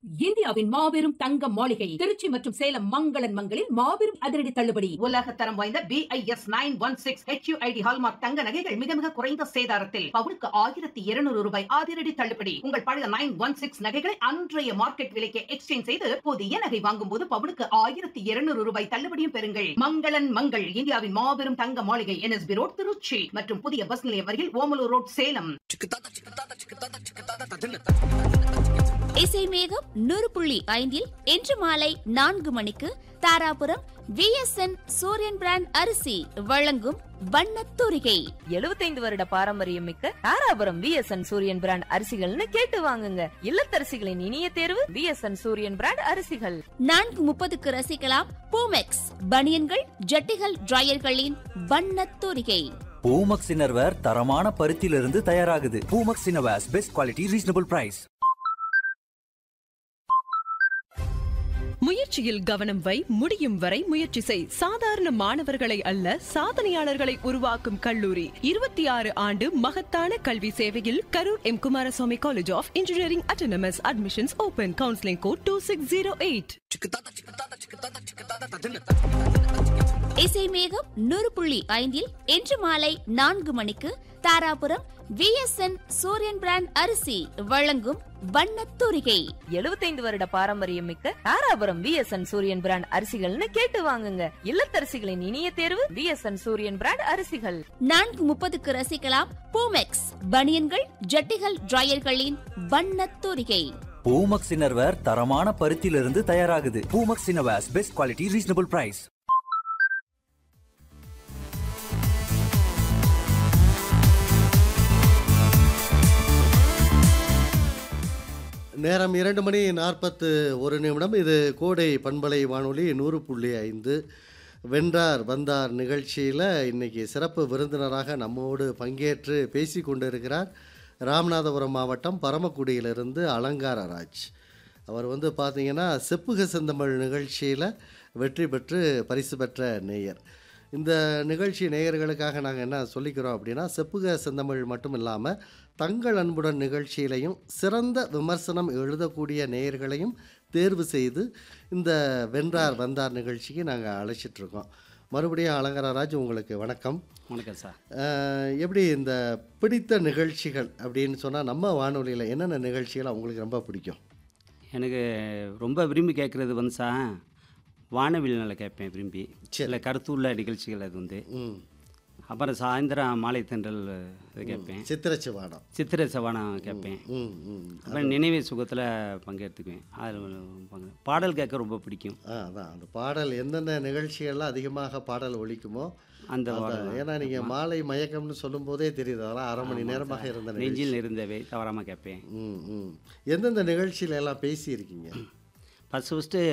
இந்தியாவின் மாபெரும் தங்க மாளிகை திருச்சி மற்றும் சேலம் மங்களன் மங்களில் மாபெரும் அதிரடி தள்ளுபடி உலக தரம் வாய்ந்த BIS nine one six HUID hallmark தங்க நகைகள் மிக மிக குறைந்த சேதாரத்தில் பவுனுக்கு ஆயிரத்தி இருநூறு ரூபாய் அதிரடி தள்ளுபடி உங்கள் பழைய நைன் ஒன் சிக்ஸ் நகைகளை அன்றைய மார்க்கெட் விலைக்கு எக்ஸ்சேஞ்ச் செய்து புதிய நகை வாங்கும் போது பவுனுக்கு ஆயிரத்தி இருநூறு ரூபாய் தள்ளுபடியும் பெறுங்கள் மங்களன் மங்கள் இந்தியாவின் மாபெரும் தங்க மாளிகை என்எஸ்பி ரோட் திருச்சி மற்றும் புதிய பஸ் நிலையம் அருகில் ஓமலூர் ரோட் சேலம் இசை மேகம் நூறு புள்ளி ஐந்தில் இன்று மாலை நான்கு மணிக்கு தாராபுரம் விஎஸ்என் சூரியன் பிராண்ட் அரிசி வழங்கும் வண்ணத் தூரிகை 75 வருட பாரம்பரியம் மிக்க தாராபுரம் விஎஸ்என் சூரியன் பிராண்ட் அரிசிகள்னு கேட்டு வாங்குங்க இல்லத்தரசிகளின் இனிய தேர்வு விஎஸ்என் சூரியன் பிராண்ட் அரிசிகள் நான்கு முப்பதுக்கு ரசிக்கலாம் பூமெக்ஸ் பனியன்கள் ஜட்டிகள் டிரையர்களின் வண்ணத் தூரிகை பூமக்ஸ் இன்னர்வேர் தரமான பருத்தியிலிருந்து தயாராகுது Poomex innerwears best quality reasonable price முயற்சியில் கவனம் வை முடியும் வரை முயற்சி செய் சாதாரண மாணவர்களை அல்ல சாதனையாளர்களை உருவாக்கும் கல்லூரி இருபத்தி ஆறு ஆண்டு மகத்தான கல்வி சேவையில் Karur M Kumaraswamy college of engineering autonomous admissions open counselling code two six zero eight இசை மேகம் நூறு புள்ளி ஐந்தில் இன்று மாலை நான்கு மணிக்கு தாராபுரம் விஎஸ்என் சூரியன் பிராண்ட் அரிசி வழங்கும் வண்ணத் தூரிகை 75 வருட பாரம்பரியம் மிக்க தாராபுரம் விஎஸ்என் சூரியன் பிராண்ட் அரிசிகள்னு கேட்டு வாங்குங்க இல்லத்தரசிகளின் இனிய தேர்வு விஎஸ்என் சூரியன் பிராண்ட் அரிசிகள் நான்கு முப்பதுக்கு ரசிக்கலாம் பூமெக்ஸ் பனியன்கள் ஜட்டிகள் டிரையர்களின் வண்ணத் தூரிகை பூமக்ஸ் இன்னர்வேர் தரமான பருத்தியிலிருந்து தயாராகுது Poomex innerwears best quality reasonable price நேரம் இரண்டு மணி நாற்பத்து ஒரு நிமிடம் இது கோடை பண்பலை வானொலி நூறு புள்ளி ஐந்து வென்றார் வந்தார் நிகழ்ச்சியில் இன்னைக்கு சிறப்பு விருந்தினராக நம்மோடு பங்கேற்று பேசி கொண்டிருக்கிறார் ராமநாதபுரம் மாவட்டம் பரமக்குடியிலிருந்து அலங்காரராஜ் அவர் வந்து பார்த்தீங்கன்னா செப்புக செந்தமிழ் நிகழ்ச்சியில் வெற்றி பெற்று பரிசு பெற்ற நேயர் இந்த நிகழ்ச்சி நேயர்களுக்காக நாங்கள் என்ன சொல்லிக்கிறோம் அப்படின்னா செப்புக செந்தமிழ் மட்டும் இல்லாமல் தங்கள் அன்புடன் நிகழ்ச்சியிலையும் சிறந்த விமர்சனம் எழுதக்கூடிய நேயர்களையும் தேர்வு செய்து இந்த வென்றார் வந்தார் நிகழ்ச்சிக்கு நாங்கள் அழைச்சிட்ருக்கோம் மறுபடியும் அலங்காரராஜ் உங்களுக்கு வணக்கம் வணக்கம் சார் அஹ், எப்படி இந்த பிடித்த நிகழ்ச்சிகள் அப்படின்னு சொன்னால் நம்ம வானொலியில் என்னென்ன நிகழ்ச்சிகள் உங்களுக்கு ரொம்ப பிடிக்கும் எனக்கு ரொம்ப விரும்பி கேட்குறது வந்து சார் வானவில் நல்லா கேட்பேன் விரும்பி சரி. இல்லை கருத்துள்ள நிகழ்ச்சிகள் அது வந்து ம் அப்புறம் சாயந்தரம் மாலை தென்றல் இது கேட்பேன் சித்திரச்சிவாடம் சித்திரை சவானம் கேட்பேன் ம் ம் அப்புறம் நினைவு சுகத்தில் பங்கெடுத்துக்குவேன் அதில் பங்கு பாடல் கேட்க ரொம்ப பிடிக்கும் ஆ அதான் அந்த பாடல் எந்தெந்த நிகழ்ச்சிகள்லாம் அதிகமாக பாடல் ஒலிக்குமோ அந்த அதான். பாடல் ஏன்னா நீங்கள் மாலை மயக்கம்னு சொல்லும் போதே தெரியுது அதெல்லாம் அரை மணி நேரமாக இருந்த நிகழ்ச்சி நெஞ்சில் இருந்தவை தவறாமல் கேட்பேன் ம் ம் எந்தெந்த நிகழ்ச்சியில எல்லாம் பேசியிருக்கீங்க ஃபஸ்ட்டு ஃபஸ்ட்டு